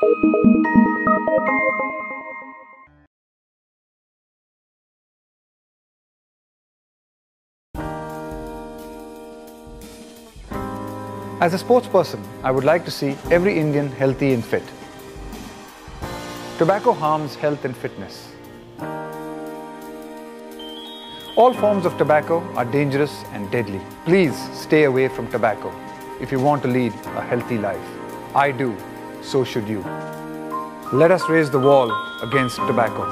As a sports person, I would like to see every Indian healthy and fit. Tobacco harms health and fitness. All forms of tobacco are dangerous and deadly. Please stay away from tobacco if you want to lead a healthy life. I do, so should you. Let us raise the wall against tobacco.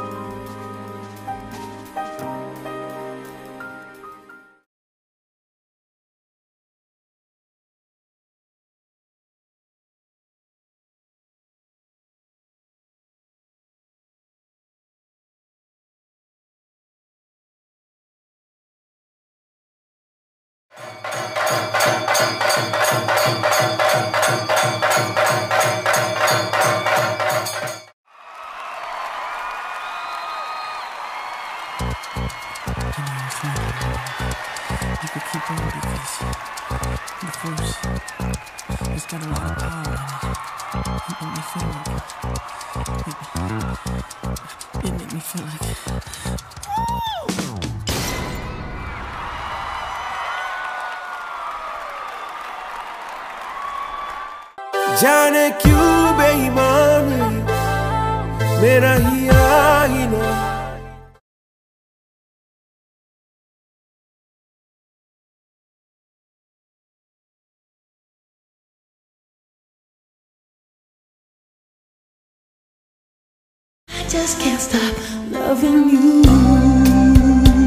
You could keep on because the force has got a lot of power in it. It made me feel like it, it made me feel like जाने क्यों बेईमान मेरा ही आईना I just can't stop loving you.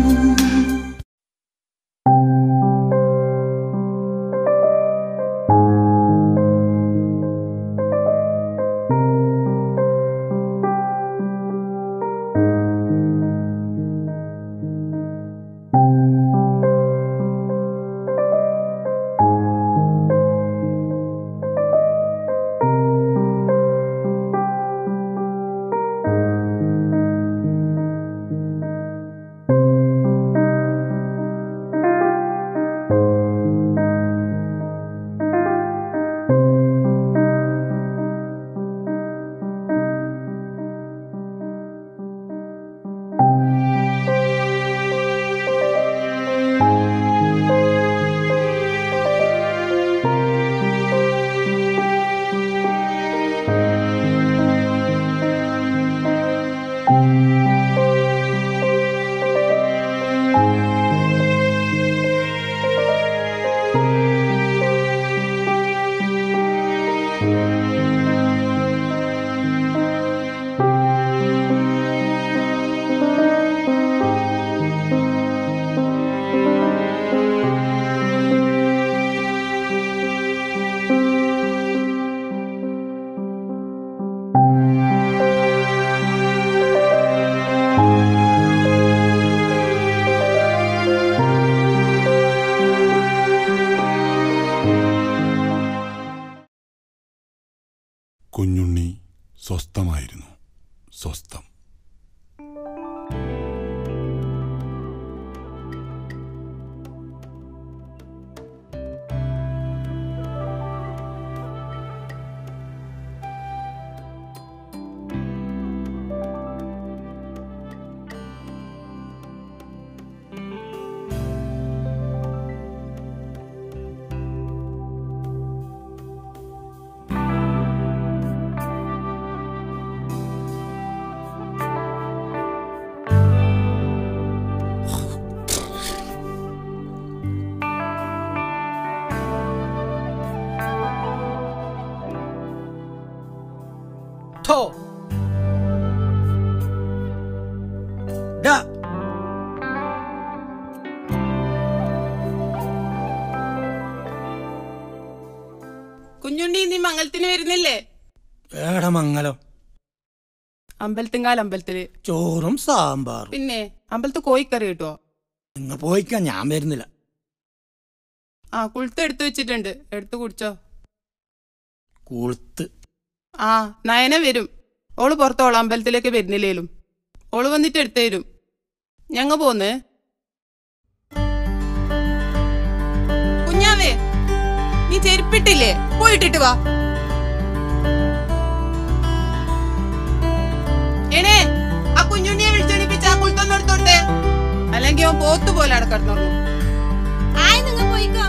Kunjunni സ്വസ്ഥമായിരുന്നു സ്വസ്ഥം थो ഡാ കുഞ്ഞുണ്ണി നീ മംഗലത്തിന് വരുന്നില്ലേ ഏടാ മംഗലം അമ്പലത്തിങ്കാൽ അമ്പലത്തില് ചോറും സാമ്പാറും പിന്നെ അമ്പലത്ത് കോഴിക്കറി കിട്ടുവോ നിങ്ങൾ പോയിക്കാ ഞാൻ വരുന്നില്ല ആ കുളുത്ത് എടുത്തു വെച്ചിട്ടുണ്ട് എടുത്തു കുടിച്ചോ കുളുത്ത് ആ നയന വരും ഓള് പുറത്തോളാം അമ്പലത്തിലേക്ക് വരുന്നില്ലേലും ഓള് വന്നിട്ട് എടുത്തു തരും ഞങ്ങ പോന്ന് കുഞ്ഞാവേ നീ ചെരുപ്പിട്ടില്ലേ പോയിട്ടിട്ട് വാ കുഞ്ഞുണ്ണിയെ വിളിച്ചെണിപ്പിച്ച് ആ കുളത്തൊന്നും എടുത്തോട്ടെ അല്ലെങ്കിൽ അവൻ പോത്ത് പോലെ അടക്കടന്നു ആയി നിങ്ങൾ പോയിക്കോ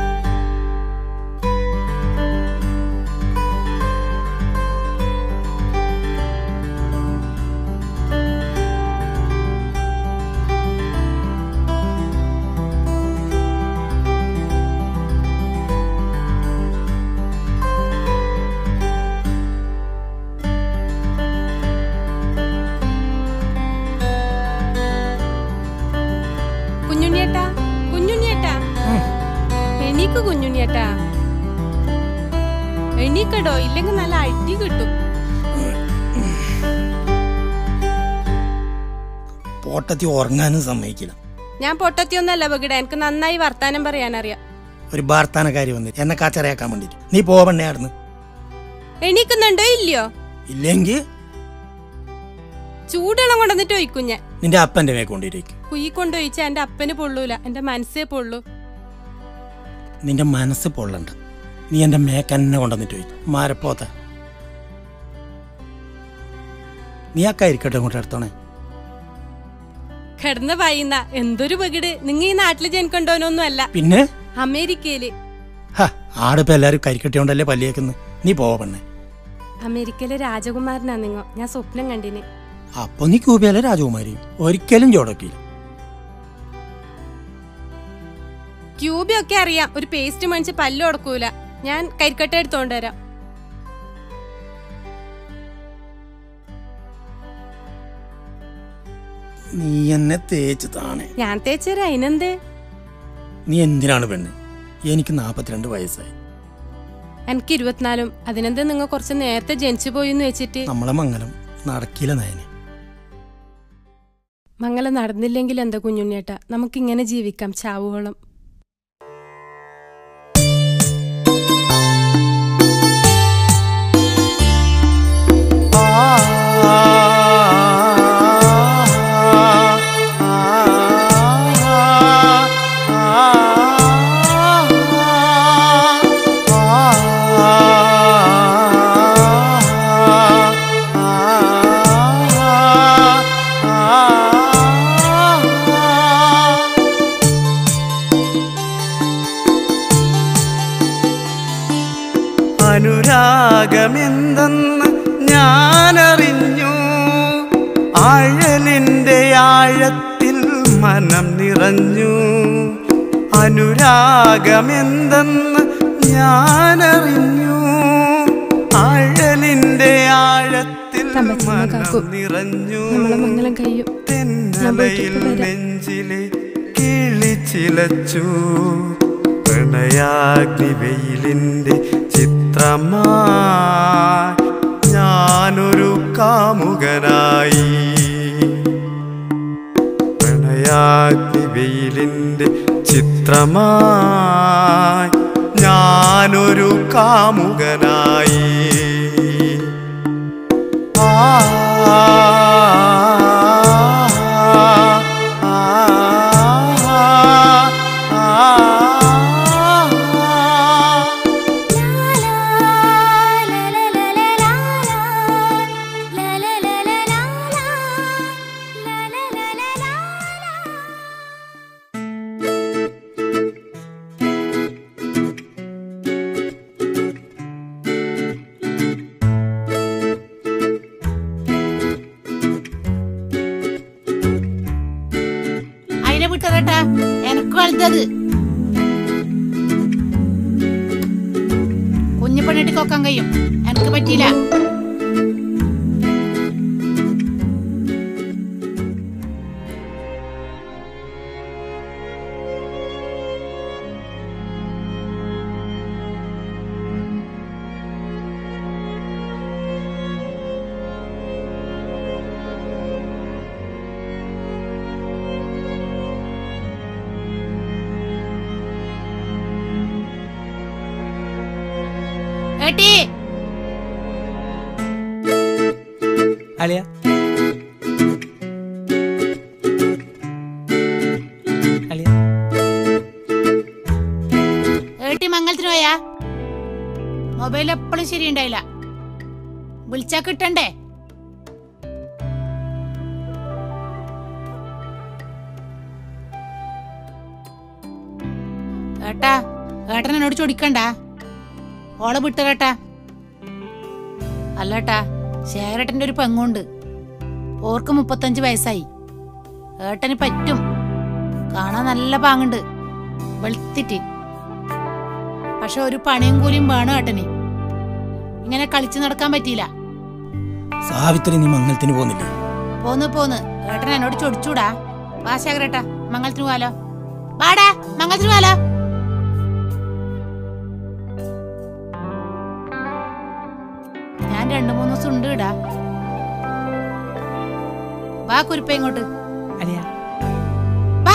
കുഞ്ഞുണ്ണിയേട്ടാ കുഞ്ഞുണ്ണിയേട്ടാ എണീക്ക് കുഞ്ഞുണ്ണിയേട്ടാ എണീക്കടോ ഇല്ലെങ്കിൽ നല്ല അടി കിട്ടും പോട്ടത്തി ഉറങ്ങാനും സമ്മതിക്കില്ല ഞാൻ പൊട്ടത്തിയൊന്നല്ല ബഗിട എനിക്ക് നന്നായി വർത്താനം പറയാനറിയാം ഒരു വാർത്താനക്കാരി വന്നിട്ട് എന്നെ കാച്ചറയാക്കാൻ വേണ്ടിട്ട് നീ പോവണ്ണേ ആടുന്ന് എണീക്കുന്നുണ്ടോ ഇല്ലയോ ഇല്ലെങ്കിൽ ചൂടെള്ളം കൊണ്ടുവന്നിട്ട് ഒഴിക്കും ഞാൻ നിന്റെ അപ്പന്റെ മേ കൊണ്ടിരിക്കും കുയി കൊണ്ടൊഴിച്ചാ എന്റെ അപ്പന് പൊള്ളൂല എന്റെ മനസ്സേ പൊള്ളൂ നിന്റെ മനസ്സ് പൊള്ളണ്ട നീ എന്റെ മേക്കന്നെ കൊണ്ടുവന്നിട്ട് പോയി മാരപ്പോത്ത നീ ആ കരിക്കട്ടെ ഇങ്ങോട്ട് എടുത്തോണേ കിടന്ന് പറയുന്ന എന്തൊരു ബഗിട് നിങ്ങ ഈ നാട്ടില് ജനിക്കണ്ടോനൊന്നും അല്ല പിന്നെ അമേരിക്കയില് ഹ ആടിപ്പോ എല്ലാരും കരിക്കട്ടി കൊണ്ടല്ലേ പല്ലിയേക്കുന്നു നീ പോവാ പെണ്ണേ അമേരിക്കയിലെ രാജകുമാരനാ നിങ്ങ ഞാൻ സ്വപ്നം കണ്ടിന് അപ്പൊ നീ ക്യൂബയിലെ രാജകുമാരി ഒരിക്കലും ചോടക്കില്ല ക്യൂബയൊക്കെ അറിയാം ഒരു പേസ്റ്റ് മേടിച്ച് പല്ല് ഉടക്കൂല ഞാൻ കരിക്കട്ട എടുത്തോണ്ട് വരാം നീ എന്നെ തേച്ച് താണേ ഞാൻ തേച്ചരാ അതിനെന്തേ നീ എന്തിനാണ് പെണ്ണ് എനിക്ക് നാപ്പത്തിരണ്ട് വയസ്സായി എനിക്ക് ഇരുപത്തിനാലും അതിനെന്താ നിങ്ങൾ കുറച്ച് നേരത്തെ ജനിച്ചു പോയി എന്ന് വെച്ചിട്ട് നമ്മളെ മംഗലം നടക്കില്ല നയനെ മംഗലം നടന്നില്ലെങ്കിൽ എന്താ കുഞ്ഞുണ്ണിയേട്ടാ നമുക്കിങ്ങനെ ജീവിക്കാം ചാവുവോളം അനുരാഗമെന്തെന്ന് ഞാനറിഞ്ഞു ആഴലിൻ്റെ ആഴത്തിൽ മനം നിറഞ്ഞു അനുരാഗമെന്തെന്ന് ഞാനറിഞ്ഞു ആഴലിൻ്റെ ആഴത്തിൽ തമ്പച്ചമ്മ മനം കാക്കു, നിറഞ്ഞു നമ്മളെ മംഗലം കഴിയും തെന്നലയിൽ ഞാൻ പോയിട്ട് വരാം. നെഞ്ചിലെ കിളിച്ചിലച്ചു പ്രണയാഗ്നി വെയിലിന്റെ ചിത്രമായി ഞാനൊരു കാമുകനായി പ്രണയാഗ്നി വെയിലിന്റെ ചിത്രമായി ഞാനൊരു കാമുകനായി ആ അതിനെ വിട്ടതട്ടാ എനക്ക് വലുതത് കുഞ്ഞു പെണ്ണിട്ട് കൊക്കാൻ കഴിയും എനക്ക് പറ്റിയില്ല ഏട്ടി അളിയ അളിയ ഏട്ടി മംഗലത്തിന് പോയാ മൊബൈൽ എപ്പോഴും ശരിയുണ്ടായില്ല വിളിച്ചാ കിട്ടണ്ടേ ഏട്ടാ ഏട്ടൻ എന്നോട് ചൊടിക്കണ്ട ഓളെ വിട്ട് കേട്ടാ അല്ലേട്ടാ ശേഖരേട്ടന്റെ ഒരു പെങ്ങുണ്ട് ഓർക്ക് മുപ്പത്തഞ്ച് വയസ്സായി ഏട്ടന് പറ്റും കാണാൻ നല്ല പാങ്ങുണ്ട് വെളുത്തിട്ട് പക്ഷെ ഒരു പണിയും കൂലിയും വേണം ഏട്ടന് ഇങ്ങനെ കളിച്ചു നടക്കാൻ പറ്റിയില്ല സാവിത്രി നീ മംഗലത്തിന് പോകുന്നില്ലേ പോന്ന് പോന്ന് ഏട്ടൻ എന്നോട് ചൊടിച്ചൂടാ വാ ശേഖരേട്ടാ മംഗളത്തിന് പോവാലോ വാടാ മംഗളത്തിന് പോവാലോ ഞാൻ രണ്ടു മൂന്ന് ദിവസം ഉണ്ട് ഇടാ വാ കുരിപ്പ ഇങ്ങോട്ട് അലിയാ വാ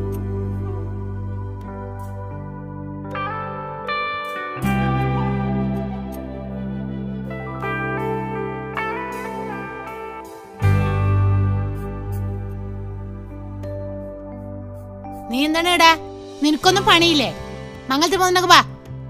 നീ എന്താണ് ഇടാ നിനക്കൊന്നും പണിയില്ലേ മംഗളത്തിൽ പോകുന്നൊക്കെ വാ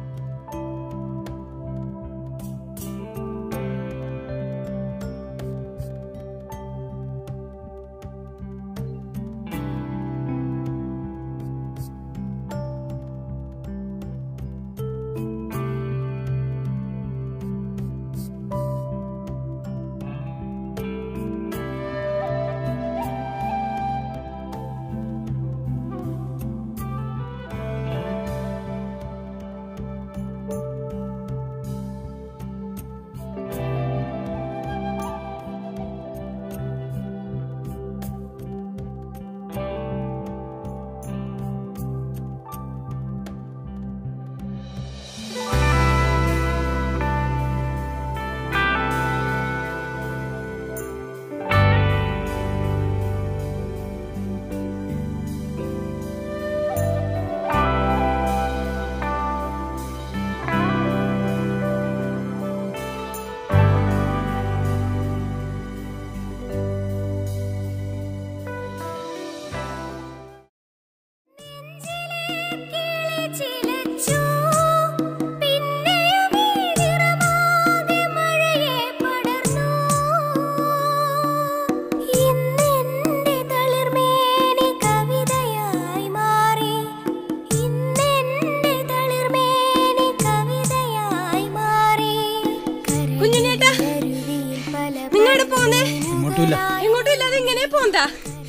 കുഞ്ഞുണ്ണേട്ടാ നിങ്ങളുടെ പോന്നേ ഇങ്ങോട്ടുമില്ല എങ്ങോട്ടും ഇല്ലാതെ ഇങ്ങനെ പോന്താ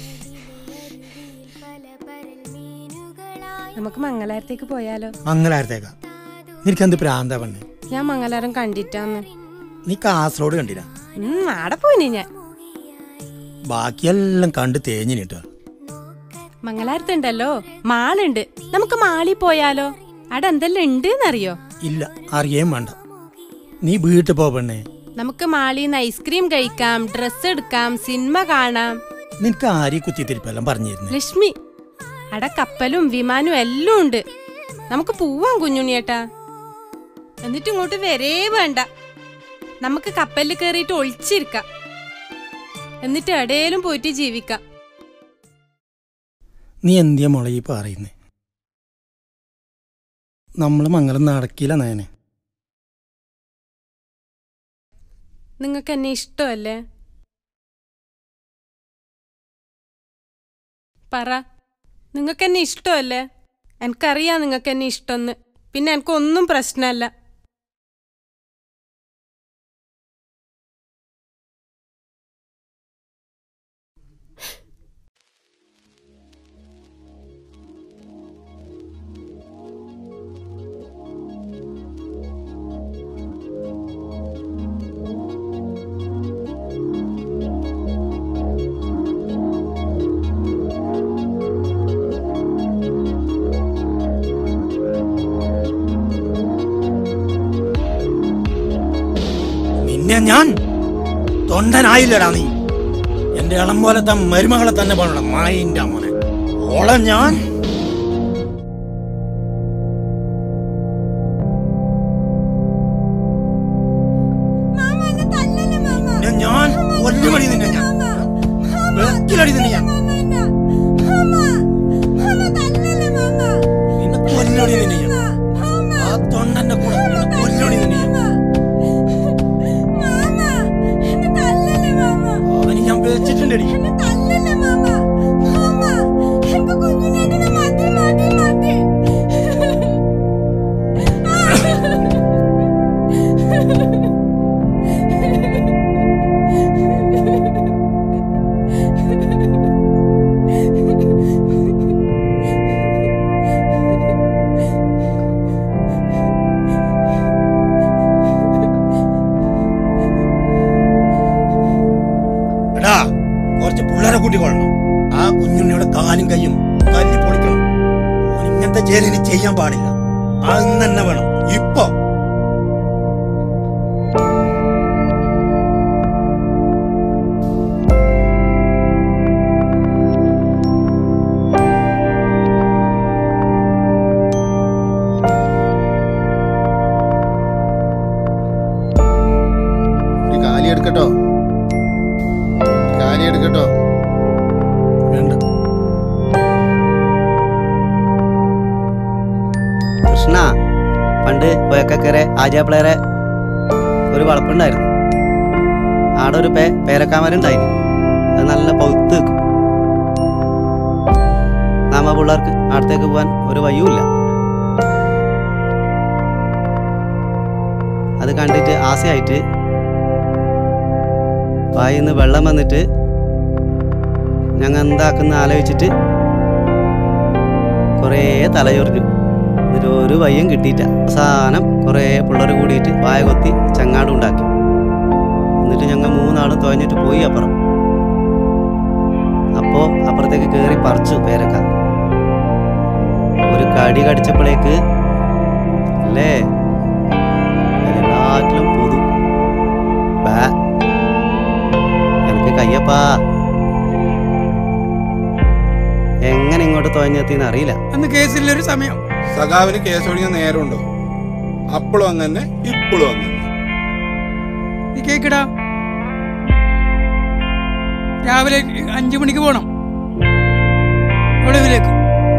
നമുക്ക് മംഗലാരത്തേക്ക് പോയാലോ മംഗലാരത്തേക്ക നിനക്കെന്ത് പ്രാന്ത പെണ്ണ് ഞാൻ മംഗലാരം കണ്ടിട്ടാന്ന് നീ കാസർഗോഡ് കണ്ടില്ല ഉം ആടെ പോയിനി ഞാൻ ബാക്കിയെല്ലാം കണ്ട് തേഞ്ഞു നീട്ടോ മംഗലാരത്തുണ്ടല്ലോ മാളുണ്ട് നമുക്ക് മാളി പോയാലോ അവിടെ എന്തെല്ലാം ഉണ്ട് എന്നറിയോ ഇല്ല അറിയേം വേണ്ട നീ വീട്ടിൽ പോ പെണ്ണേ നമുക്ക് മാളിന്ന് ഐസ്ക്രീം കഴിക്കാം ഡ്രസ്സ് എടുക്കാം സിനിമ കാണാം നിനക്ക് ആരെ കുത്തിത്തിരിപ്പെല്ലാം പറഞ്ഞിരുന്നു ലക്ഷ്മി അവിടെ കപ്പലും വിമാനവും എല്ലാം ഉണ്ട് നമുക്ക് പോവാം കുഞ്ഞുണ്ണിയേട്ടാ എന്നിട്ട് ഇങ്ങോട്ട് വരേ വേണ്ട നമുക്ക് കപ്പലിൽ കയറിയിട്ട് ഒളിച്ചിരിക്കാം എന്നിട്ട് എവിടെയും പോയിട്ട് ജീവിക്കാം നീ എന്തിയാ മുള ഈ പറയുന്നേ നമ്മൾ മംഗലം നടക്കില്ല നേനെ നിങ്ങൾക്ക് എന്നെ ഇഷ്ടമല്ലേ പറ നിങ്ങൾക്ക് എന്നെ ഇഷ്ടമല്ലേ എനിക്കറിയാം നിങ്ങൾക്ക് എന്നെ ഇഷ്ടമെന്ന് പിന്നെ എനിക്കൊന്നും പ്രശ്നമല്ല നിന്നെ ഞാൻ തൊണ്ടനായില്ലടാ നീ എന്റെ ഇളം പോലത്തെ മരുമകളെ തന്നെ പോലുള്ള മായിന്റെ മോനെ ഓളെ ഞാൻ നിന്നെ ഞാൻ കൊല്ലുമടി നിന്നെ ഞാൻ വെക്കിലടി നിന്നെ ഞാൻ നിന്നെ കൊല്ലടി നിന്നെ ഞാൻ ആ തൊണ്ടന്റെ കൂടെ നിന്നെ കൊല്ലടി നിന്നെ ഞാൻ അവന് ഞാൻ വെച്ചിട്ടുണ്ടടി കുഞ്ഞുണ്ണേട്ടനെ ആ കുഞ്ഞുണ്ണിയുടെ കാലും കയ്യും തല്ലി പൊളിക്കണം ഓൻ ഇങ്ങനത്തെ ജയിലിന് ചെയ്യാൻ പാടില്ല ആ ഇന്ന് തന്നെ വേണം ഇപ്പൊ ഒരു കാലി എടുക്കട്ടോ കാലി എടുക്കട്ടോ വേണ്ട കൃഷ്ണ പണ്ട് പോയക്കരെ ആര്യാപ്പിളേരെ ഒരു വളപ്പുണ്ടായിരുന്നു ആടെ ഒരു പേ പേരക്കാമരുണ്ടായിരുന്നു അത് നല്ല പൗത്ത് നിൽക്കും നാമ പിള്ളേർക്ക് അടുത്തേക്ക് പോകാൻ ഒരു വയ്യുമില്ല അത് കണ്ടിട്ട് ആശയായിട്ട് വായിന്ന് വെള്ളം വന്നിട്ട് ഞങ്ങൾ എന്താക്കുന്ന ആലോചിച്ചിട്ട് കുറേ തലയൊറിഞ്ഞു എന്നിട്ട് ഒരു വയ്യം കിട്ടിയിട്ട അവസാനം കുറേ പിള്ളേർ കൂടിയിട്ട് വായ കൊത്തി ചങ്ങാടും ഉണ്ടാക്കി എന്നിട്ട് ഞങ്ങൾ മൂന്നാളും തുഴഞ്ഞിട്ട് പോയി അപ്പുറം അപ്പോ അപ്പുറത്തേക്ക് കയറി പറിച്ചു പേരക്ക ഒരു കടി കടിച്ചപ്പോഴേക്ക് അല്ലേ എല്ലാറ്റിലും പൊതു ബാ എനിക്ക് കയ്യപ്പാ എങ്ങനെ ഇങ്ങോട്ട് തുഴഞ്ഞെത്തിന്ന് അറിയില്ല അന്ന് കേസില്ലൊരു സമയം സഖാവിന് കേസ് ഒഴിഞ്ഞ നേരമുണ്ടോ അപ്പോഴും അങ്ങനെ ഇപ്പോഴും അങ്ങനെ നീ കേക്കടാ രാവിലെ അഞ്ചു മണിക്ക് പോണം ഒളിവിലേക്ക്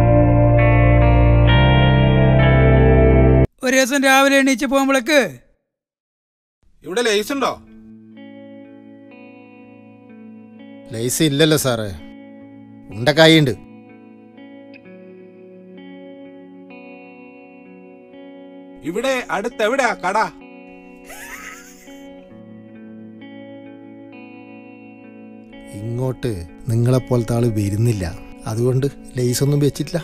ഒരു ദിവസം രാവിലെ എണീച്ച് പോകുമ്പോഴേക്ക് ഇവിടെ ലൈസ് ഉണ്ടോ ലൈസ് ഇല്ലല്ലോ സാറേ ഉണ്ടക്കായുണ്ട് ഇവിടെ അടുത്തെവിടെയാ കട ഇങ്ങോട്ട് നിങ്ങളെപ്പോലത്തെ ആള് വരുന്നില്ല അതുകൊണ്ട് ലൈസ് ഒന്നും വെച്ചിട്ടില്ല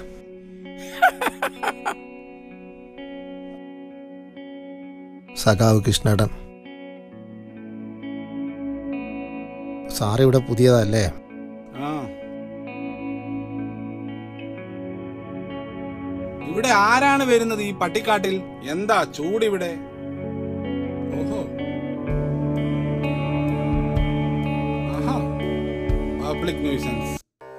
സഖാവ് കൃഷ്ണടൻ സാറ് ഇവിടെ പുതിയതല്ലേ ആ ഇവിടെ ആരാണ് വരുന്നത് ഈ പട്ടിക്കാട്ടിൽ എന്താ ചൂടിവിടെ ഓഹോ ആഹാ പബ്ലിക് ന്യൂസൻസ്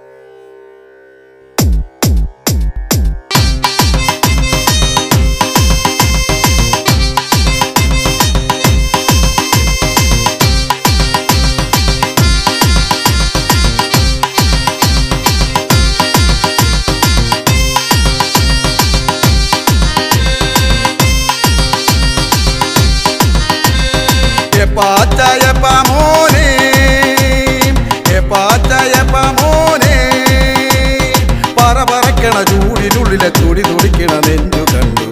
എപ്പാച്ചയപ്പ മോനെ എപ്പാച്ചയപ്പ മോനെ പറ പറക്കണ ചൂടിനുള്ളിലെ തുടി തുടിക്കണ നെഞ്ചു കണ്ടു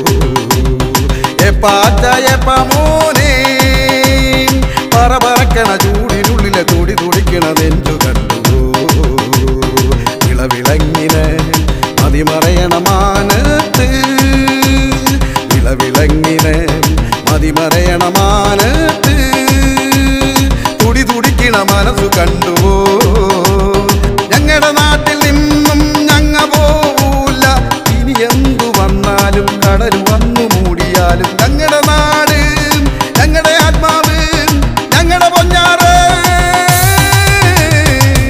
എപ്പാച്ചയപ്പ മോനെ പറ പറക്കണ ചൂടിനുള്ളിലെ തുടി തുടിക്കണ നെഞ്ചു കണ്ടു വിളവിളങ്ങിന് മതിമറയണ മാനത്ത് വിളവിളങ്ങിന് മതിമറയണ മാനത്ത് തുടി തുടിക്കണ മനസ്സു കണ്ടുവോ ഞങ്ങളുടെ നാട്ടിൽ നിന്നും ഞങ്ങ പോവൂല ഇനി എന്തു വന്നാലും കടൽ വന്നു മൂടിയാലും ഞങ്ങളുടെ നാട് ഞങ്ങളുടെ ആത്മാവ് ഞങ്ങളുടെ പൊന്നാറ്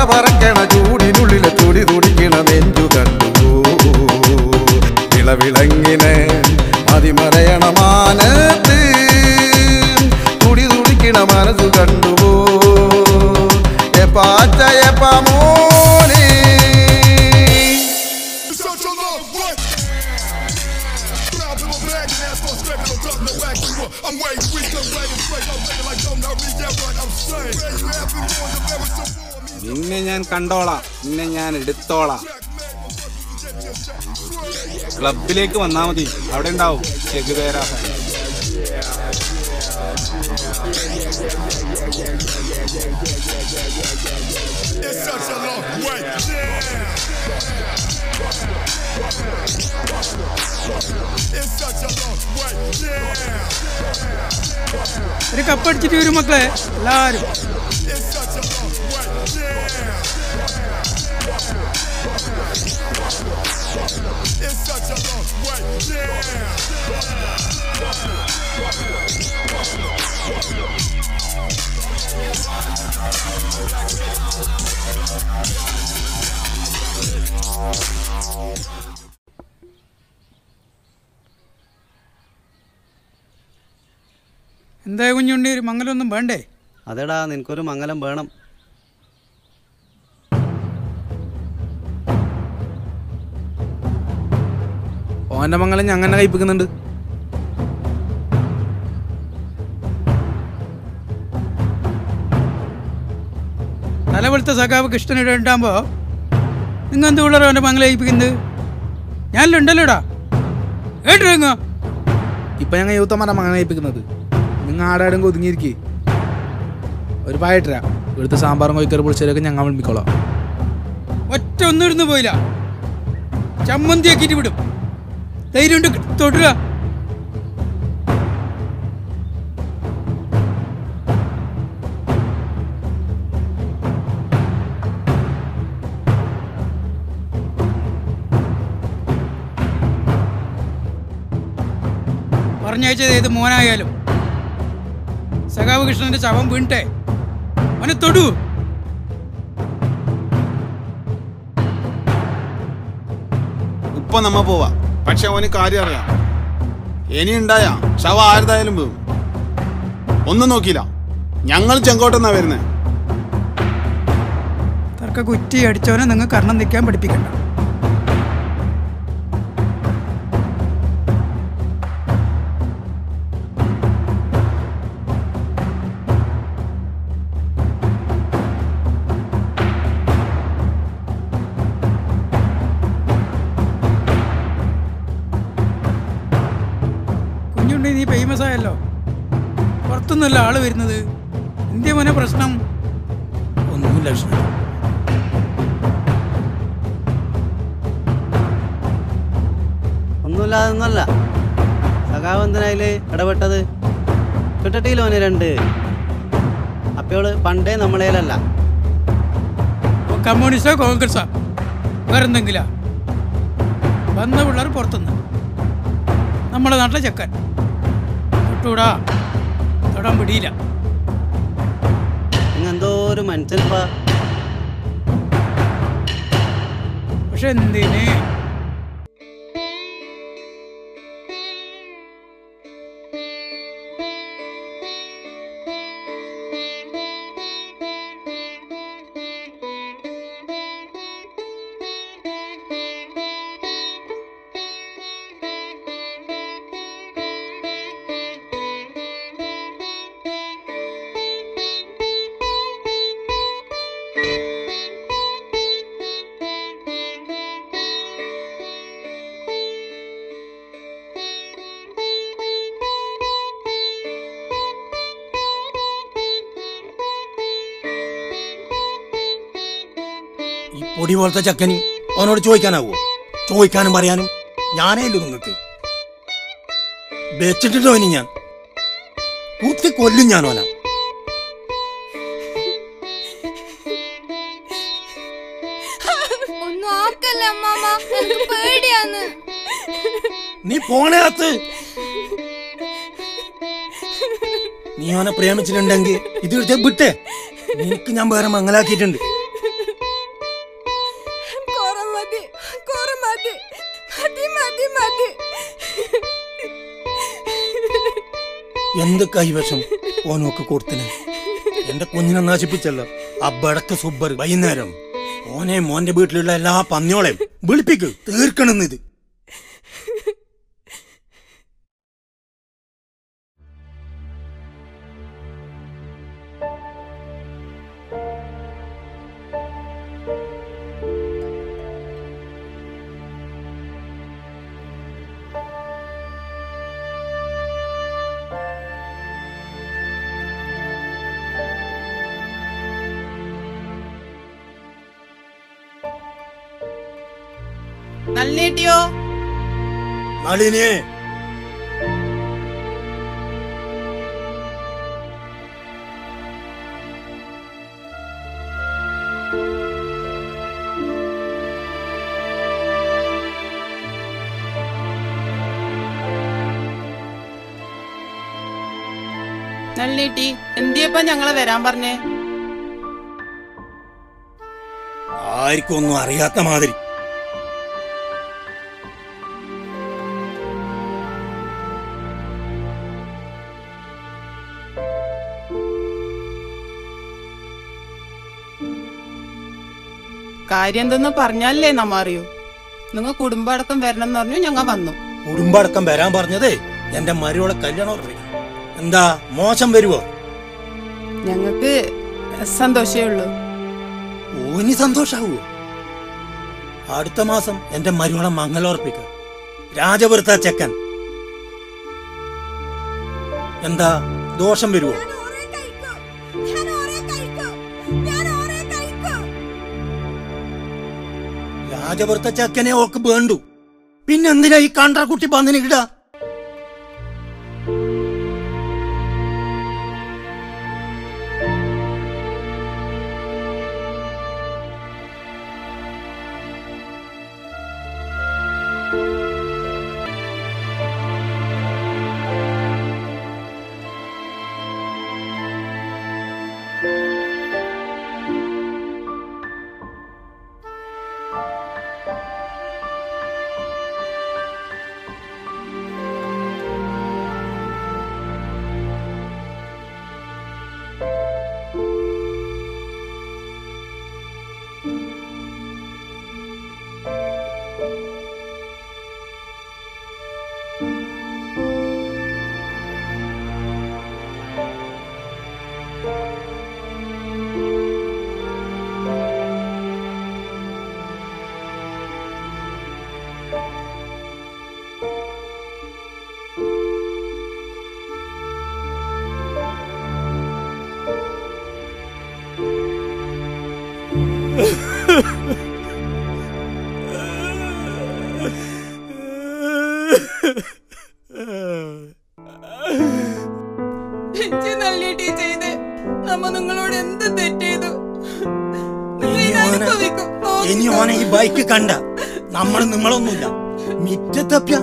പറക്കണ ചൂടിനുള്ളിലെ തുടി തുടിക്കണ നെഞ്ചു കണ്ടു വിളവിളങ്ങിനെ മതിമറയണ മാനത്ത് തുടി തുടിക്കണ മനസ്സു കണ്ടുപോ എപ്പാച്ച എപ്പാ മോനെ I'm way weak, I'm ready to break. I'm ready like don't know me yet, but I'm saying. Man, you have been warned of ever so നിന്നെ ഞാൻ കണ്ടോളാം നിന്നെ ഞാൻ എടുത്തോളാം ക്ലബിലേക്ക് വന്നാ മതി അവിടെ ഉണ്ടാവും ചെകുതേരാ It's such a long way. Yeah. It's such a long way. Yeah. ഒരു കപ്പടിച്ചിട്ട് വരും മക്കളെ എല്ലാരും It's such a long way. Yeah. It's such a long way. Yeah. എന്താ കുഞ്ഞുണ്ണി ഒരു മംഗലൊന്നും വേണ്ടേ അതെടാ നിനക്കൊരു മംഗലം വേണം ഓന്റെ മംഗലം ഞങ്ങനെ കഴിപ്പിക്കുന്നുണ്ട് തലവെളുത്ത സഖാവ് കൃഷ്ണനിടെ ഉണ്ടാകുമ്പോ നിങ്ങൾ എന്ത് പിള്ളേർ അവൻ്റെ മംഗലം ഏൽപ്പിക്കുന്നത് ഞാനിലുണ്ടല്ലോടാ കേട്ടിരുങ്ങ ഇപ്പൊ ഞങ്ങൾ യൂത്തമാരെ മംഗലം കഴിപ്പിക്കുന്നത് നിങ്ങൾ ആടാടും ഒതുങ്ങിയിരിക്കേ ഒരു പായട്ടര ഇവിടുത്തെ സാമ്പാറും കോഴിക്കറി പൊളിച്ചവരൊക്കെ ഞങ്ങൾ വിളിക്കോളാം ഒറ്റ ഒന്നും ഇരുന്ന് പോയില്ല ചമ്മന്തി ആക്കിയിട്ട് വിടും ധൈര്യം ഉണ്ട് തൊടുക പറഞ്ഞയച്ചത് ഏത് മോനായാലും സഖാവ് കൃഷ്ണന്റെ ശവം വീണിട്ടെ അവനെ തൊടൂ ഇപ്പൊ നമ്മ പോവാ പക്ഷെ അവന് കാര്യം അറിയാം ഇനി ഉണ്ടായ ശവ ആരുതായാലും പോകും ഒന്നും നോക്കിയില്ല ഞങ്ങൾ ചെങ്കോട്ടെന്നാ വരുന്നേ തർക്ക കുറ്റി അടിച്ചവനെ നിങ്ങൾ കർണം നിൽക്കാൻ പഠിപ്പിക്കണ്ട കുഞ്ഞുണ്ണി നീ ഫേമസ് ആയല്ലോ പുറത്തുനിന്നല്ല ആള് വരുന്നത് ഇന്ത്യ മോനെ പ്രശ്നം ഒന്നുമില്ല കൃഷ്ണ ഒന്നുമില്ലാതെ ഒന്നല്ല സഖാവ് എന്തിനായില് ഇടപെട്ടത് കിട്ടട്ടിയില്ല ഓന് രണ്ട് അപ്പോള് പണ്ടേ നമ്മളേലല്ല കമ്മ്യൂണിസ്റ്റോ കോൺഗ്രസോ വേറെന്തെങ്കിലാ വന്ന പിള്ളേർ പുറത്തുനിന്ന് നമ്മുടെ നാട്ടിലെ ചെക്കൻ തൊട്ടൂടാ തൊടാൻ പിടിയില്ല നിങ്ങൾ എന്തോ ഒരു മനുഷ്യനിപ്പാ പക്ഷെ എന്തിന് ഈ പൊടി പോലത്തെ ചക്കനി അവനോട് ചോദിക്കാനാവോ ചോദിക്കാനും പറയാനും ഞാനേ ഇല്ലു നിങ്ങൾക്ക് വെച്ചിട്ടിട്ടോ ഇനി ഞാൻ കുത്തി കൊല്ലും ഞാൻ ഓന ഒന്നും ആക്കല്ല അമ്മാമ എനിക്ക് പേടിയാന്ന് നീ പോണകത്ത് നീ അവനെ പ്രേമിച്ചിട്ടുണ്ടെങ്കിൽ ഇത് എടുത്ത് വിട്ടേ നിനക്ക് ഞാൻ വേറെ മംഗലാക്കിയിട്ടുണ്ട് എന്ത് കൈവശം ഓനോക്ക് കൊടുത്തിനെ എന്റെ കുഞ്ഞിനെ നശിപ്പിച്ചല്ലോ ആ ബടക്ക് സുബ്ബർ വൈകുന്നേരം ഓനെ മോന്റെ വീട്ടിലുള്ള എല്ലാ പന്നിയോളെയും വിളിപ്പിക്ക് തീർക്കണമെന്ന് ഇത് നല്ലേട്ടിയോ നളിനെ നല്ലേട്ടി എന്തിയപ്പ ഞങ്ങളെ വരാൻ പറഞ്ഞേ ആർക്കും ഒന്നും അറിയാത്ത മാതിരി കാര്യം എന്തെന്ന് പറഞ്ഞാലേ നമ്മ അറിയൂ നിങ്ങൾ കുടുംബടക്കം വരണം എന്ന് പറഞ്ഞു ഞങ്ങൾ വന്നു കുടുംബടക്കം വരാൻ പറഞ്ഞതേ എന്റെ മരുവളെ കല്യാണം ഉറപ്പിക്കും എന്താ മോശം വരുവോ ഞങ്ങൾക്ക് സന്തോഷമേ ഉള്ളൂ ഓനി സന്തോഷാവൂ അടുത്ത മാസം എന്റെ മരുവളെ മംഗലോർപ്പിക്ക രാജപുരത്ത ചെക്കൻ എന്താ ദോഷം വരുവോ രാജപുരത്തെ ചെക്കനെ ഓക്ക് വേണ്ടു പിന്നെന്തിനാ ഈ കണ്ട്ര കുട്ടി പന്നിന് ഇടാ ഇജ്ജ് നല്ലേട്ടി ചെയ്ത് നമ്മ നിങ്ങളോട് എന്ത് തെറ്റ് ചെയ്തു നിങ്ങൾ ഇനി ഇത് ഓനെ- അനുഭവിക്കും. നോക്കി ഇനി ഓനെ ഈ ബൈക്ക് കണ്ട നമ്മൾ നിങ്ങളൊന്നുമില്ല മിറ്റത്തപ്യ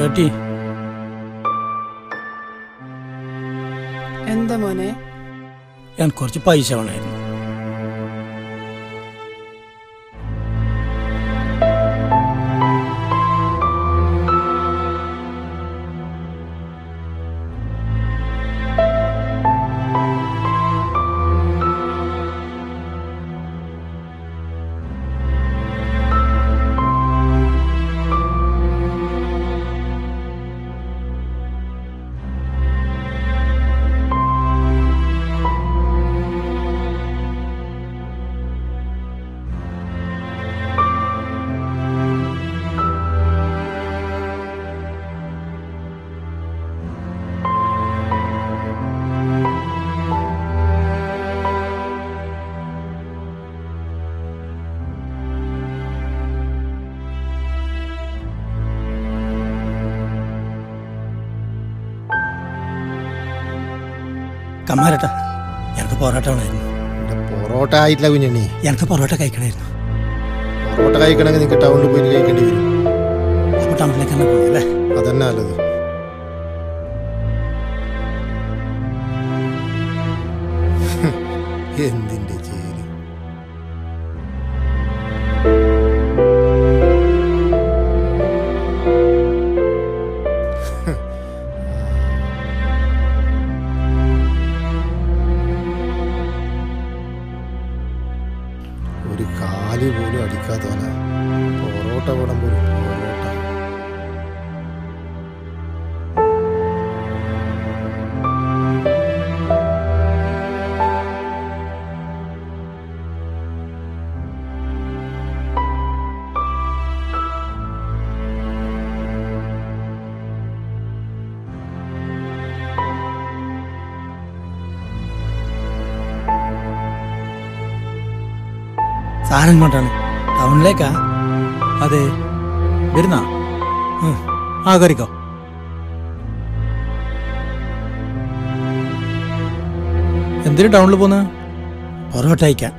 ഏട്ടി എന്താ മോനെ ഞാൻ കുറച്ച് പൈസ വേണമായിരുന്നു കമ്മാരട്ടാ എനിക്ക് പൊറോട്ട വേണമായിരുന്നു പൊറോട്ട ആയിട്ടില്ല കുഞ്ഞണ്ണി എനിക്ക് പൊറോട്ട കഴിക്കണമായിരുന്നു പൊറോട്ട കഴിക്കണമെങ്കിൽ നിങ്ങൾക്ക് ടൗണിൽ പോയിട്ട് കഴിക്കേണ്ടി വരും അപ്പൊ ടൗണിലേക്ക് തന്നെ പോകും അല്ലേ അതന്നെ നല്ലത് എന്തിന്റെ ചേര് ഒരു കാലി പോലും അടിക്കാത്തവനാ പൊറോട്ട വേണം പോലും പൊറോട്ട സാധനം ഇങ്ങോട്ടാണ് ടൗണിലേക്കാ അതെ വരുന്ന ആ കറിക്കോ എന്തിനു ടൗണിൽ പോന്ന് പൊറോട്ട കഴിക്കാൻ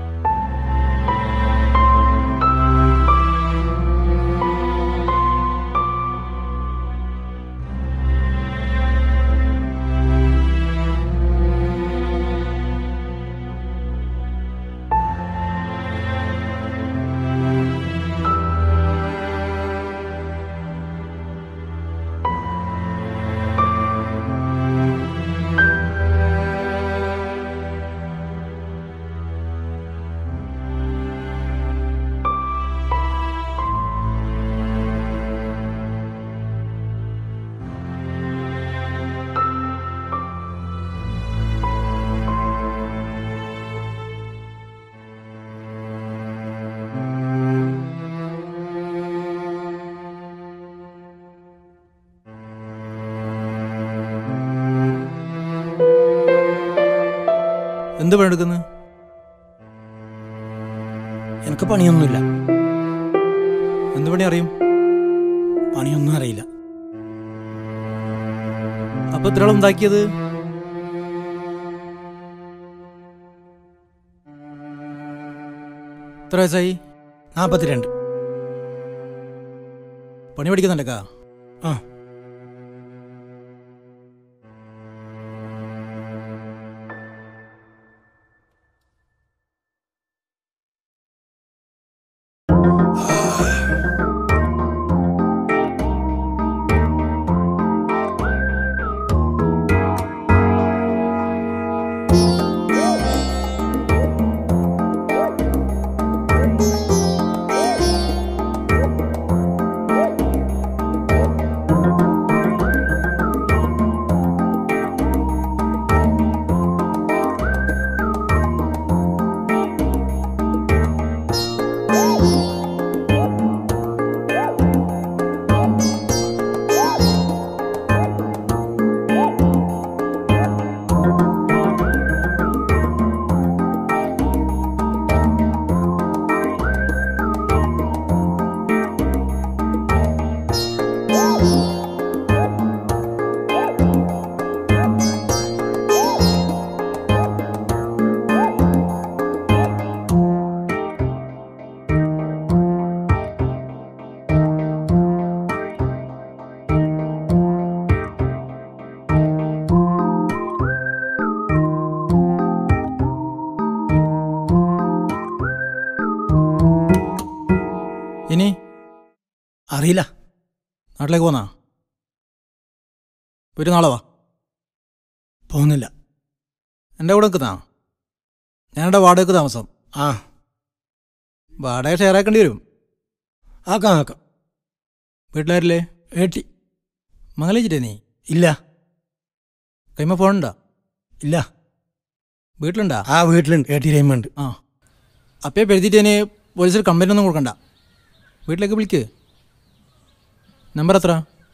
എന്ത് പണിയെടുക്കുന്നത് എനിക്ക് പണിയൊന്നുമില്ല എന്ത് പണി അറിയും പണിയൊന്നും അറിയില്ല അപ്പൊ ഇത്ര ഉണ്ടാക്കിയത് എത്ര വയസ്സായി നാൽപ്പത്തിരണ്ട് പണി പഠിക്കുന്നുണ്ടക്കാ ആ Thank അറിയില്ല നാട്ടിലേക്ക് പോന്നാ പോയിട്ട് നാളെ വാ പോകുന്നില്ല എൻ്റെ കൂടെ നിൽക്കുന്നാ ഞാനിവിടെ വാടകയ്ക്ക് താമസം ആ വാടക ഷെയർ ആക്കേണ്ടി വരും ആക്കാം ആക്കാം വീട്ടിലാരില്ലേ ഏട്ടി മംഗലിച്ചിട്ടേ നീ ഇല്ല കൈമ ഫോണുണ്ടോ ഇല്ല വീട്ടിലുണ്ടാ ആ വീട്ടിലുണ്ട് ഏട്ടി രൈമുണ്ട് ആ അപ്പേ പെരുത്തിട്ടേന് പോലീസിൽ കംപ്ലൈൻ്റ് ഒന്നും കൊടുക്കണ്ട വീട്ടിലേക്ക് വിളിക്ക് നമ്പർ എത്ര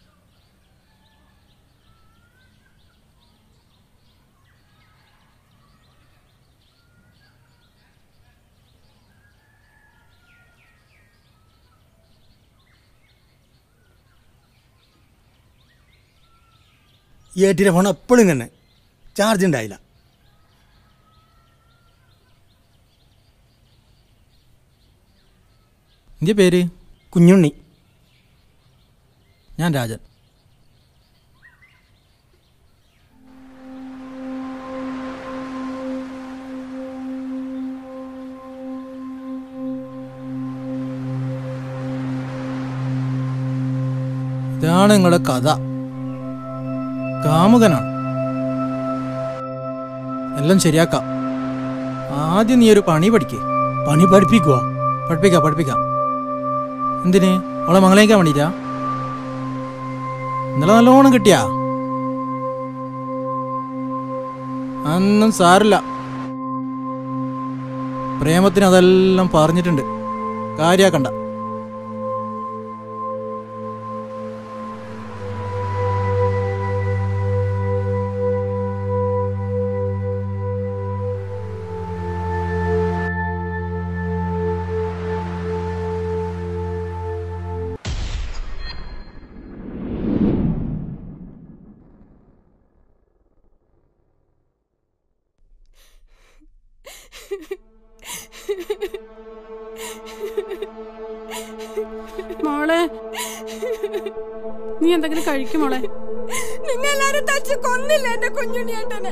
ഈ ഏട്ടിയുടെ ഫോൺ എപ്പോഴും ഇങ്ങനെ ചാർജ് ഉണ്ടായില്ല നിന്റെ പേര് കുഞ്ഞുണ്ണി ഞാൻ രാജൻ ഇതാണ് നിങ്ങളുടെ കഥ കാമുകനാണ് എല്ലാം ശരിയാക്കാം ആദ്യം നീ ഒരു പണി പഠിക്കേ പണി പഠിപ്പിക്കുക പഠിപ്പിക്കാം പഠിപ്പിക്കാം എന്തിന് അവളെ മംഗലേക്കാൻ വേണ്ടിട്ടാ ഇന്നലെ നല്ലോണം കിട്ടിയാ അന്നും സാരില്ല പ്രേമത്തിന് അതെല്ലാം പറഞ്ഞിട്ടുണ്ട് കാര്യാക്കണ്ട മോളെ നീ എന്തെങ്കിലും കഴിക്കും മോളെ നിങ്ങൾ എല്ലാരും തച്ച് കൊന്നില്ല എന്റെ കുഞ്ഞുണ്ണിയേട്ടനെ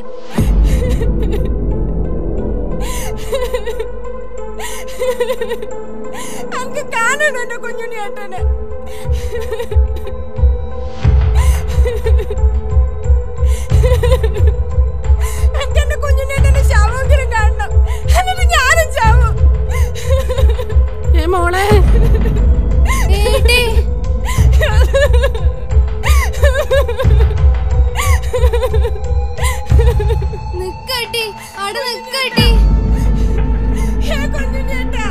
എനിക്ക് കാണണം എന്റെ കുഞ്ഞുണ്ണിയേട്ടനെ എനിക്ക് എന്റെ കുഞ്ഞുണ്ണിയേട്ടന്റെ ശവമെങ്കിലും കാണണം എന്നിട്ട് ഞാനും ചാവും ഏ മോളെ നിക്കട്ടി അവിടെ നിക്കട്ടി കുഞ്ഞുണ്ണിയേട്ടാ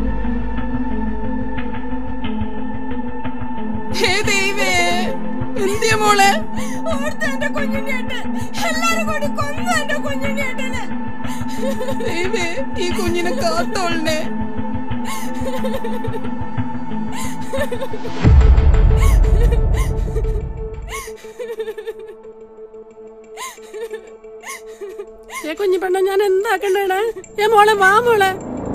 ഹേ ദൈവേ എന്തിയ മോളെ ഓർത്ത് എന്റെ കുഞ്ഞുണ്ണിയേട്ടൻ എല്ലാരും കൂടി കൊന്നു എന്റെ കുഞ്ഞുണ്ണിയേട്ടനെ ദൈവേ ഈ കുഞ്ഞിനെ കാത്തോളണേ ഏ കുഞ്ഞു പെണ്ണ ഞാൻ എന്താക്കണ്ടേടാ ഏ മോളെ വാ മോളെ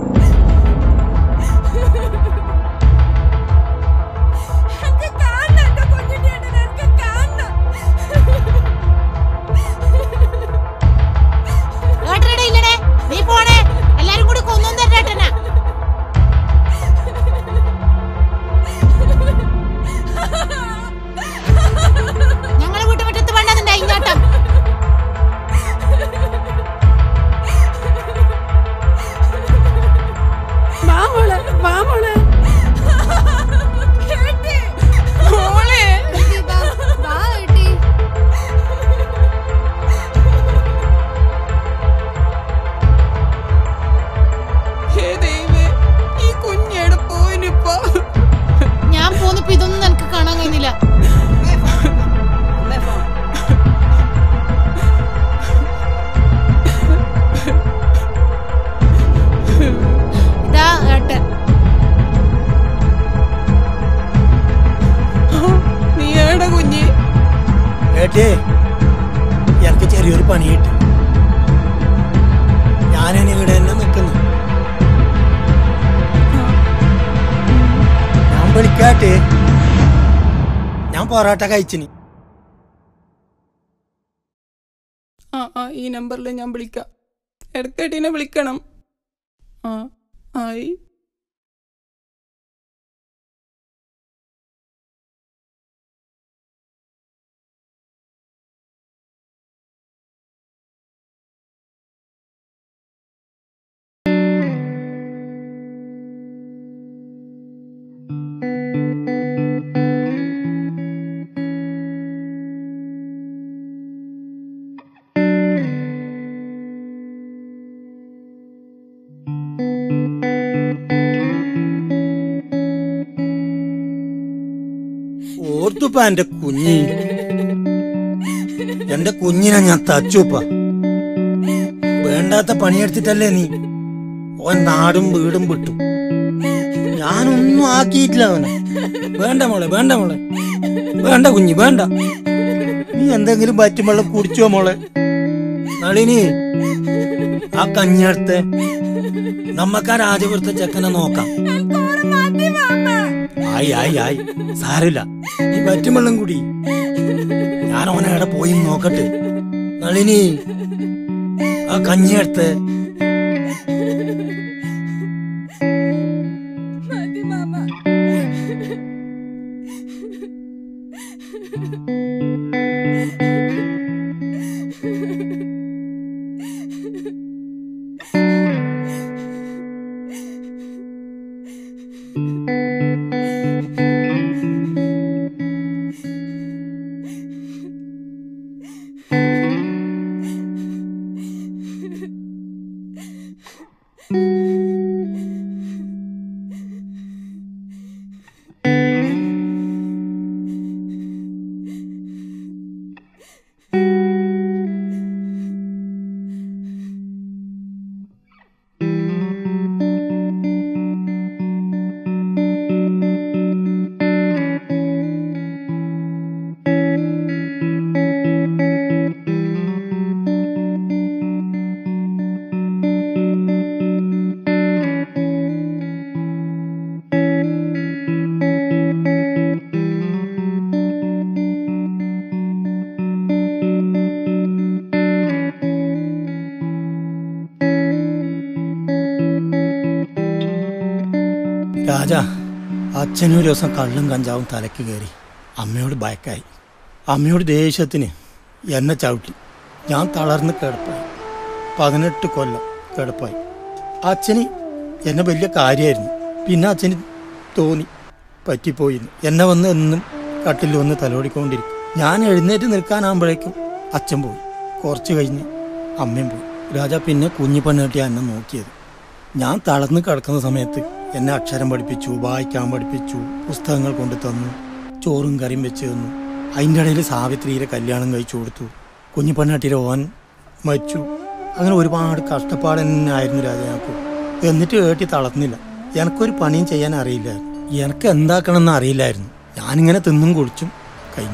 എനിക്ക് കാണണം എന്റെ കുഞ്ഞുണ്ണിയേട്ടനെ എനിക്ക് കാണണം ഏട്ടനടെ ഇല്ലടേ നീ പോണേ എല്ലാരും കൂടി കൊന്നും തരേട്ടനാ ഞങ്ങളെ വീട്ടുമുറ്റത്ത് വേണ്ടതിന്റെ ഇങ്ങോട്ടം വാ മോളെ വാ മോളെ മോളെ വാ ഏട്ടി ഹേ ദൈവേ ഈ കുഞ്ഞെടെ പോയിനിപ്പോ ഞാൻ പോന്നിപ്പോ ഇതൊന്നും നിനക്ക് കാണാൻ കഴിയുന്നില്ല ഇതാ ഏട്ടൻ നീ ഏടെ കുഞ്ഞ് ഏട്ടേ എനിക്ക് ചെറിയൊരു പണി കിട്ടി ഞാനിനി ഇവിടെ തന്നെ നിൽക്കുന്നു ഞാൻ വിളിക്കാട്ടെ ഞാൻ പൊറോട്ട കഴിച്ചിനി ആ ആ ഈ നമ്പറിൽ ഞാൻ വിളിക്കാം ഇടക്കേട്ടിനെ വിളിക്കണം ആ ആയി തച്ചുപ്പ എന്റെ കുഞ്ഞി എന്റെ കുഞ്ഞിനെ ഞാൻ തച്ചുപ്പ വേണ്ടാത്ത പണിയെടുത്തിട്ടല്ലേ നീ ഓൻ നാടും വീടും വിട്ടു ഞാനൊന്നും ആക്കിയിട്ടില്ല അവനെ വേണ്ട മോളെ വേണ്ട മോളെ വേണ്ട കുഞ്ഞി വേണ്ട നീ എന്തെങ്കിലും പറ്റുമ്പോൾ കുടിച്ചോ മോളെ നളിനി ആ കഞ്ഞിയടുത്ത് നമ്മക്കാ രാജപുരത്തെ ചെക്കനെ നോക്കാം ആയി ആയി ആയി സാരില്ല നീ പറ്റുമ്പള്ളം കൂടി ഞാൻ ഓനെ എവിടെ പോയി നോക്കട്ടെ നളിനി ആ കഞ്ഞിയടുത്ത് രാജ അച്ഛനൊരു ദിവസം കള്ളും കഞ്ചാവും തലക്ക് കയറി അമ്മയോട് ഭയക്കായി അമ്മയോട് ദേഷ്യത്തിന് എന്നെ ചവിട്ടി ഞാൻ തളർന്ന് കിടപ്പായി പതിനെട്ട് കൊല്ലം കിടപ്പായി അച്ഛന് എന്നെ വലിയ കാര്യമായിരുന്നു പിന്നെ അച്ഛന് തോന്നി പറ്റിപ്പോയിന്ന് എന്നെ വന്ന് എന്നും കട്ടിൽ വന്ന് തലോടിക്കൊണ്ടിരിക്കും ഞാൻ എഴുന്നേറ്റ് നിൽക്കാനാകുമ്പോഴേക്കും അച്ഛൻ പോയി കുറച്ച് കഴിഞ്ഞ് അമ്മയും പോയി രാജ പിന്നെ കുഞ്ഞു പെണ്ണുകെട്ടിയാ എന്നെ നോക്കിയത് ഞാൻ തളർന്ന് കിടക്കുന്ന സമയത്ത് എന്നെ അക്ഷരം പഠിപ്പിച്ചു വായിക്കാൻ പഠിപ്പിച്ചു പുസ്തകങ്ങൾ കൊണ്ടു തന്നു ചോറും കറിയും വെച്ച് തന്നു അതിൻ്റെ ഇടയിൽ സാവിത്രിയുടെ കല്യാണം കഴിച്ചു കൊടുത്തു കുഞ്ഞു പെണ്ണാട്ടിയുടെ ഓൻ മരിച്ചു അങ്ങനെ ഒരുപാട് കഷ്ടപ്പാട് തന്നെ ആയിരുന്നു രാജാക്ക് എന്നിട്ട് ഏട്ടി തളർന്നില്ല എനക്കൊരു പണിയും ചെയ്യാൻ അറിയില്ല എനക്ക് എന്താക്കണമെന്ന് അറിയില്ലായിരുന്നു ഞാനിങ്ങനെ തിന്നും കുടിച്ചും കഴിഞ്ഞു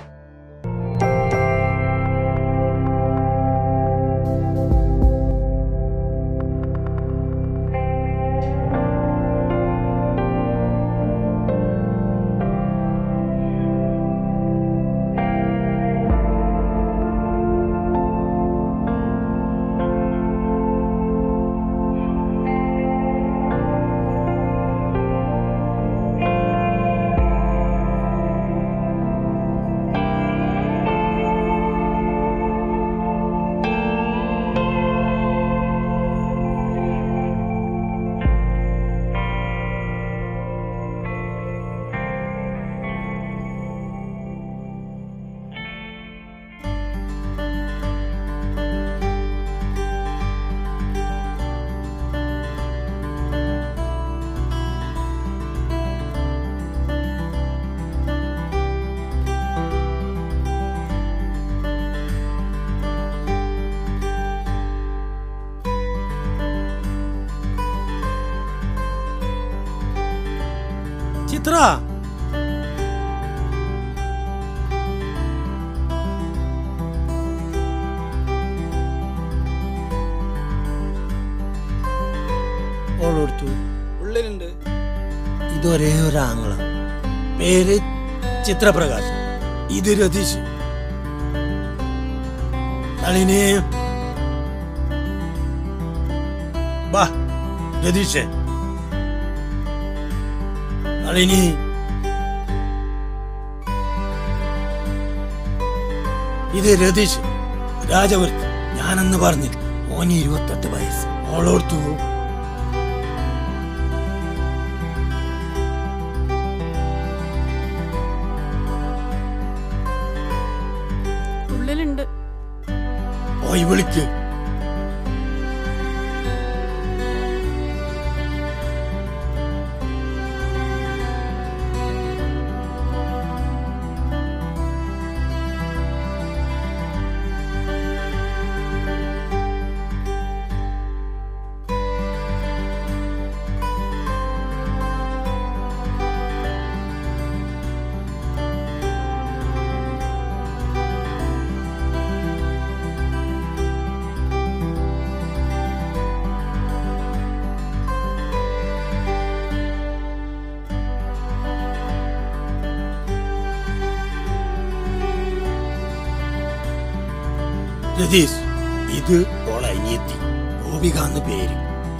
ചിത്ര ഓളോടുത്തു ഉള്ളിലുണ്ട് ഇതൊരേ ഒരു ആംഗ്ല പേര് ചിത്രപ്രകാശ് ഇത് രതീഷ് നളിനി ബാ രതീഷേ നളിനി ഇത് രതീഷ് രാജപുരത്ത് ഞാനെന്ന് പറഞ്ഞില്ല ഓന് ഇരുപത്തെട്ട് വയസ്സ് ഓളോർത്തു ഉള്ളിലുണ്ട് പോയി വിളിക്ക് രതീഷ് ഇത് ഓളെ അനിയത്തി ഗോപിക എന്ന് പേര്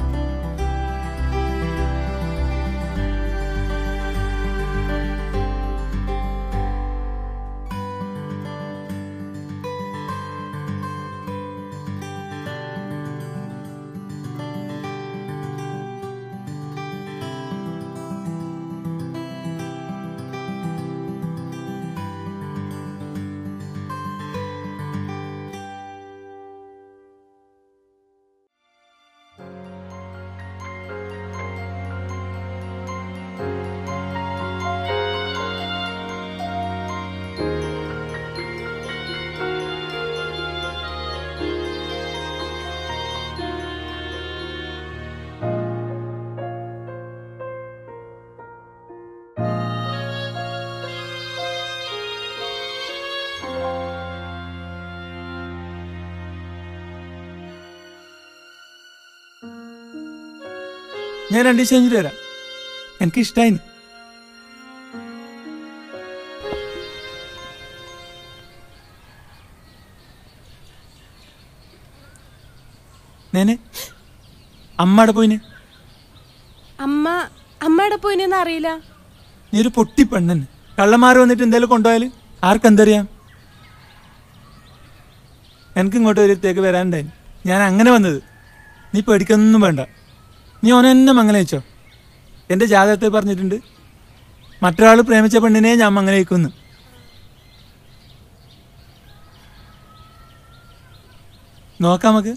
ഞാൻ രണ്ട് ദിവസം കഴിഞ്ഞിട്ട് വരാം എനിക്ക് ഇഷ്ടമായി നേനെ അമ്മയുടെ പോയിന് അമ്മ അമ്മയുടെ പോയിനെന്ന് അറിയില്ല നീ ഒരു പൊട്ടി പെണ്ണൻ കള്ളന്മാർ വന്നിട്ട് എന്തായാലും കൊണ്ടുപോയാൽ ആർക്കെന്തറിയാം എനിക്ക് ഇങ്ങോട്ട് ഒരുത്തേക്ക് വരാനുണ്ടായി ഞാൻ അങ്ങനെ വന്നത് നീ പേടിക്കൊന്നും വേണ്ട നീ ഓനെ എന്നെ മങ്ങനെ വെച്ചോ എൻ്റെ ജാതകത്തിൽ പറഞ്ഞിട്ടുണ്ട് മറ്റൊരാൾ പ്രേമിച്ച പെണ്ണിനെ ഞാൻ മങ്ങനെ വയ്ക്കുന്നു നോക്കാം നമുക്ക്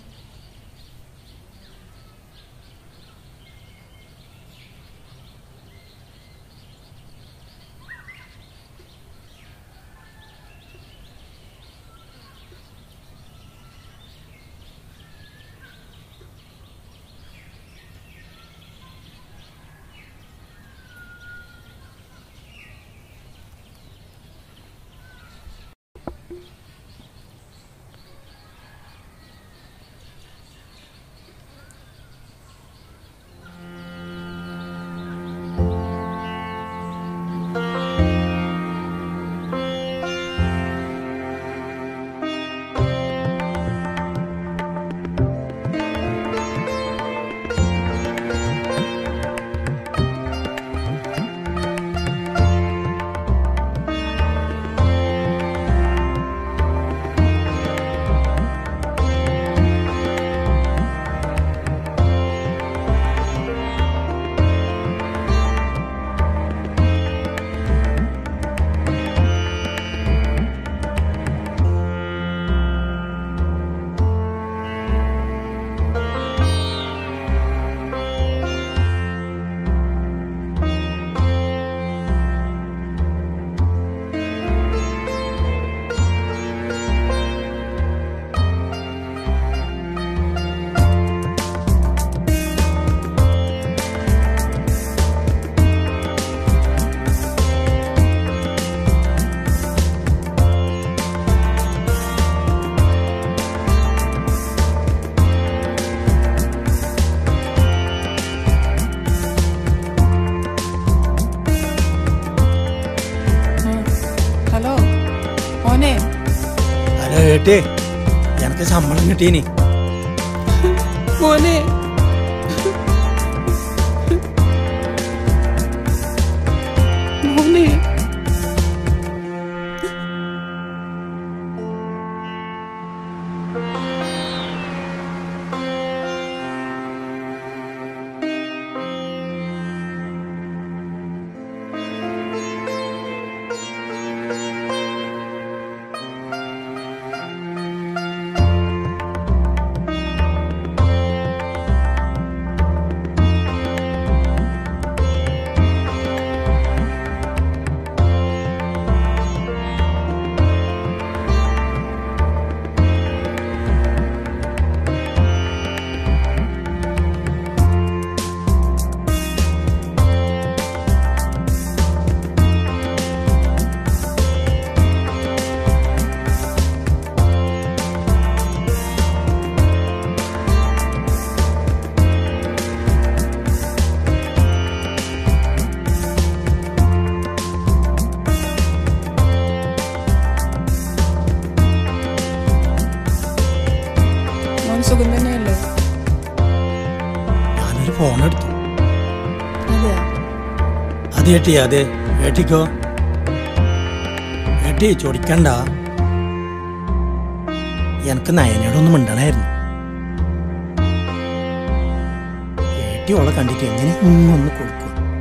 ഹലോ മോനെ ഹലോ ഏട്ടേ എനിക്ക് ശമ്പളം കിട്ടീനി മോനെ മോനെ സുഖം തന്നെയല്ലേ ഞാനൊരു ഫോൺ എടുത്തു അതെ അത് ഏട്ടി അതെ ഏട്ടിക്കോ ഏട്ടി ചൊടിക്കണ്ട എനിക്ക് നയനയോടൊന്നും മിണ്ടണായിരുന്നു ഏട്ടി ഓളെ കണ്ടിട്ട് എങ്ങനെ ഒന്ന് കൊടുക്കും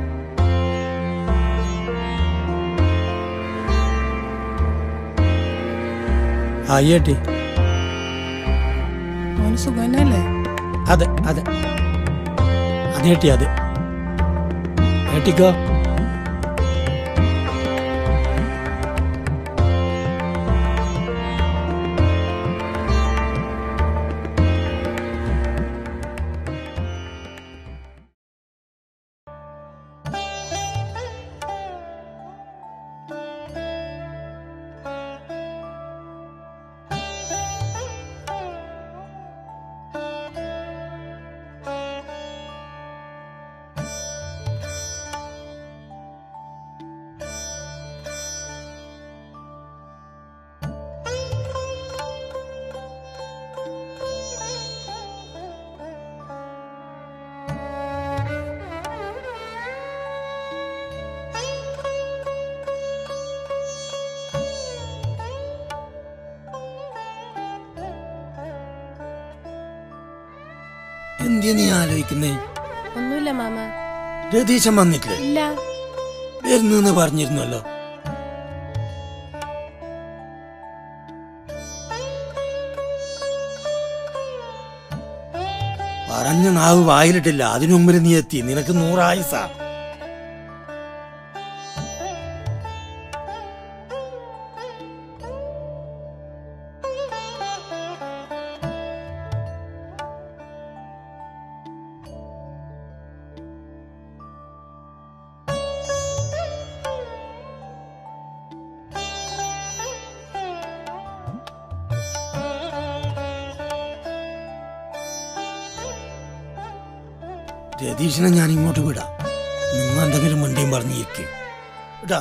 ഹായ് ഏട്ടി മോന് സുഖം തന്നെയല്ലേ അതെ അതെ അതെ ഏട്ടി അതെ ഏട്ടിക്കോ എന്തിയാ നീ ആലോചിക്കുന്നേ ഒന്നുമില്ല മാമ രതീശൻ വന്നിട്ടില്ലേ ഇല്ല വരുന്നെന്ന് പറഞ്ഞിരുന്നല്ലോ പറഞ്ഞ നാവ് വായിലിട്ടില്ല അതിനു മുമ്പിൽ നീ എത്തി നിനക്ക് നൂറായുസ രതീഷിനെ ഞാൻ ഇങ്ങോട്ട് വിടാം നിങ്ങൾ എന്തെങ്കിലും വണ്ടിയും പറഞ്ഞിരിക്കും വിടാ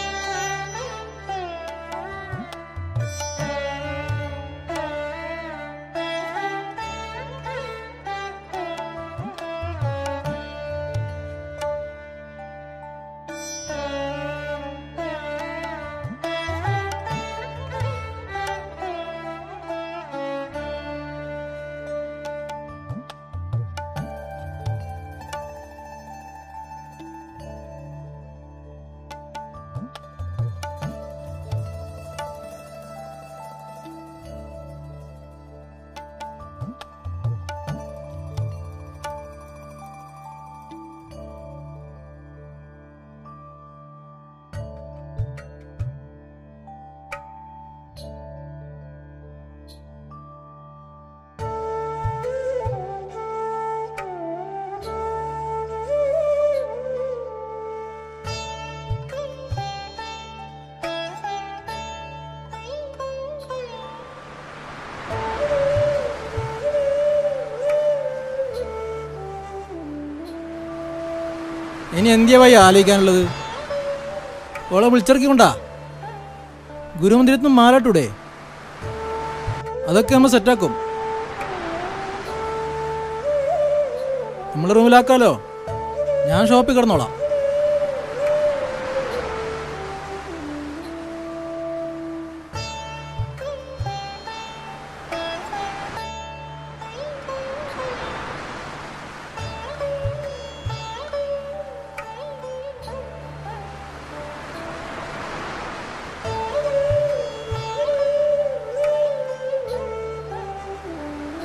ഇനി എന്തിയാ വഴി ആലോചിക്കാനുള്ളത് ഓളെ വിളിച്ചിറക്കിക്കൊണ്ടാ ഗുരുമന്ദിരത്തിൽ നിന്ന് മാറാട്ടൂടെ അതൊക്കെ നമ്മൾ സെറ്റാക്കും നമ്മളെ റൂമിലാക്കാലോ ഞാൻ ഷോപ്പിൽ കിടന്നോളാം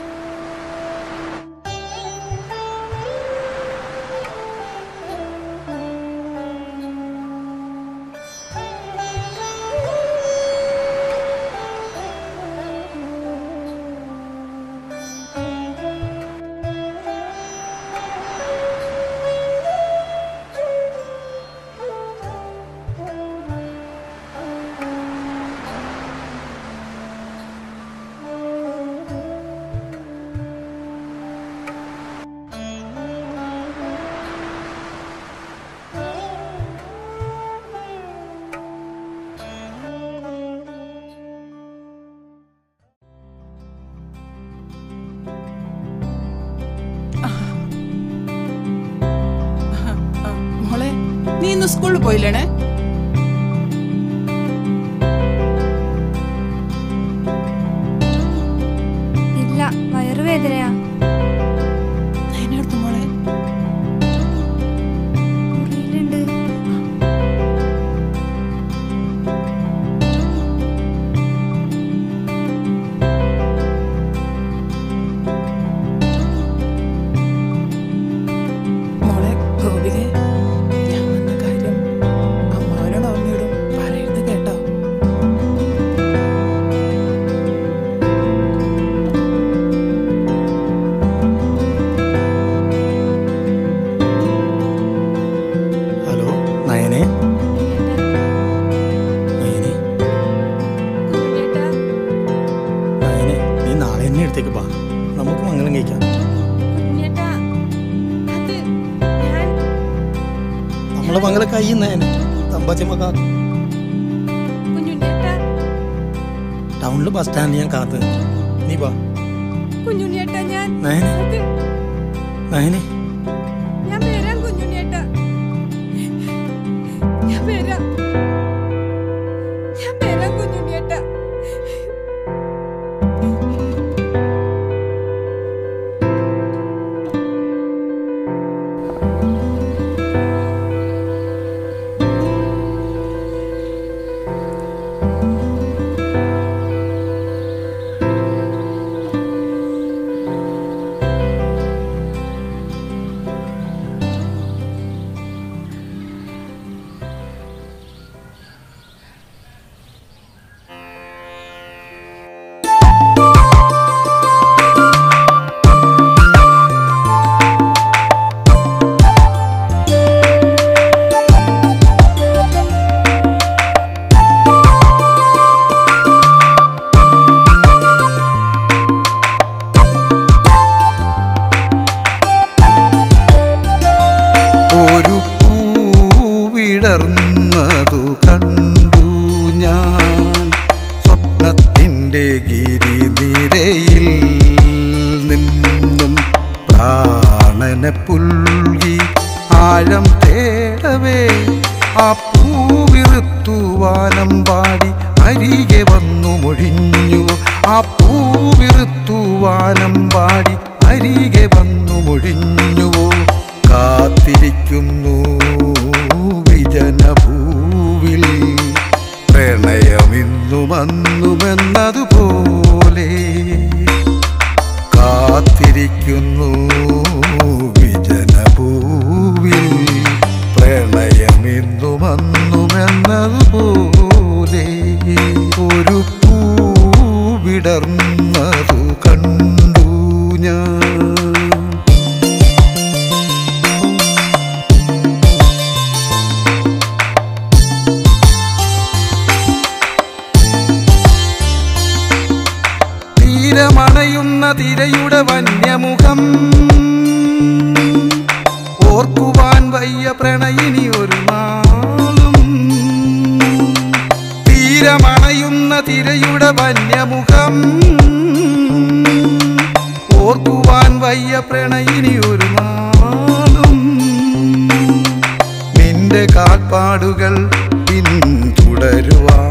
ആ ഇന്ന് സ്കൂളിൽ പോയില്ലേണേ ഇല്ല വയറുവേദനയാ അതിനടുത്ത് മോളെ മുറിയിലുണ്ട് മോളെ ഗോപികെ ഞാൻ വന്ന കാര്യം അമ്മാവനോടും അമ്മയോടും പറയരുത് കേട്ടോ ഹലോ നയനെ നയനെ നയനെ നീ നാളെ തന്നെ അടുത്തേക്ക് വാ നമുക്ക് മംഗലം കഴിക്കാം കുഞ്ഞേട്ടാ അത് ഞാൻ നമ്മളെ മംഗലം കഴിയുന്നേനെ തമ്പാച്ചമ്മക്കാ കുഞ്ഞുണ്ണിയേട്ടാ ടൗണിൽ ബസ് സ്റ്റാൻഡിൽ ഞാൻ കാത്ത് നിൽക്കാം. നീ വാ കുഞ്ഞുണ്ണിയേട്ടാ ഞാൻ നയനെ അത് നയനെ ഞാൻ വരാം കുഞ്ഞുണ്ണിയേട്ടാ ഞാൻ വരാം ഞാൻ വരാം കുഞ്ഞുണ്ണിയേട്ടാ ഒരു പൂവിടർന്നതു കണ്ടു ഞാൻ സ്വപ്നത്തിൻ്റെ ഗിരിനിരയിൽ നിന്നും പ്രാണനെ പുൽകി ആഴം തേടവേ ആ പൂവിറുത്തുവാനം പാടി അരികെ വന്നു മൊഴിഞ്ഞു ആ പൂവിറുത്തുവാനം പാടി അരികെ വന്നു മൊഴിഞ്ഞുവോ കാത്തിരിക്കുന്നു വിജനഭൂവിൽ പ്രണയമിന്നും അന്നുമെന്നതുപോലെ കാത്തിരിക്കുന്നു വിജനഭൂവിൽ പ്രണയമിന്നും അന്നുമെന്നതുപോലെ ഒരു പൂവിടർന്നതു കണ്ടു ഞാൻ തീരമണയുന്ന തിരയുടെ വന്യമുഖം ഓർക്കുവാൻ വയ്യ പ്രണയിനി ഒരു നാളും തീരമണയുന്ന തിരയുടെ വന്യമുഖം ഓർക്കുവാൻ വയ്യ പ്രണയിനി ഒരു നാളും നിന്റെ കാൽപ്പാടുകൾ പിന്തുടരുവാൻ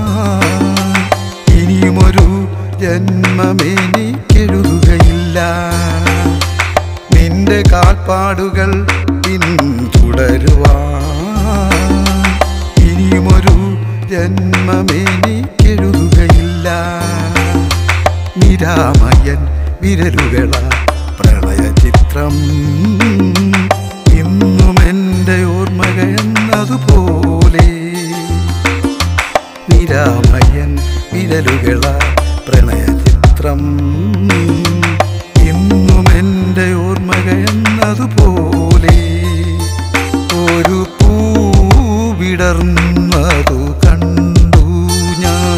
ഇനിയുമൊരു ജന്മമെനിക്കെഴുതുകയില്ല നിന്റെ കാൽപ്പാടുകൾ പിന്തുടരുവാൻ ഇനിയുമൊരു ജന്മമെനിക്കെഴുതുകയില്ല നിരാമയൻ വിരലുകള പ്രളയചിത്രം ഇന്നും എൻ്റെ ഓർമ്മക എന്നതുപോലെ നിരാമയൻ വിരലുകള പ്രണയചിത്രം ഇന്നും എൻ്റെ ഓർമ്മക എന്നതുപോലെ ഒരു പൂവിടർന്നതു കണ്ടു ഞാൻ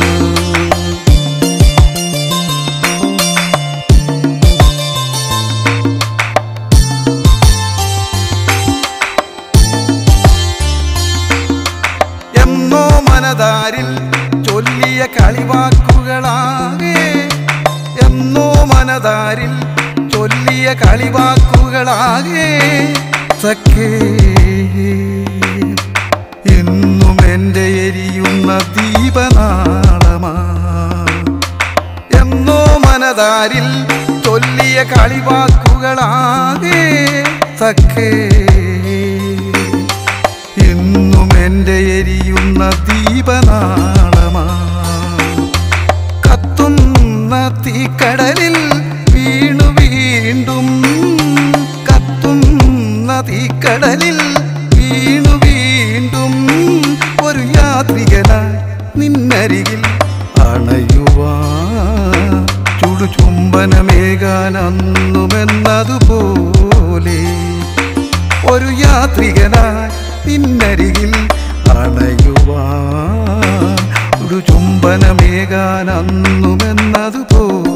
എന്നോ മനതാരിൽ ചൊല്ലിയ കളിവാക്കുകളാകെ എന്നോ മനതാരിൽ ചൊല്ലിയ കളിവാക്കുകളാകെ സഖേ എന്റെ എരിയുന്ന ദീപനാളമാ എന്നോ മനതാരിൽ ചൊല്ലിയ കളിവാക്കുകളാകെ സഖേ ഇന്നും എന്റെ എരിയുന്ന ദീപനാളമാ കത്തുന്ന തീക്കടലിൽ വീണു വീണ്ടും കത്തുന്ന തീക്കടലിൽ വീണു വീണ്ടും ഒരു യാത്രികനായി നിന്നരികിൽ അണയുവാ ചുടു ചുംബനമേകാൻ അന്നുമെന്നതുപോലെ ഒരു യാത്രികനായി നിന്നരികിൽ അണയുവാ ഒരു ചുംബനമേകാൻ അന്നുമെന്നതുപോലെ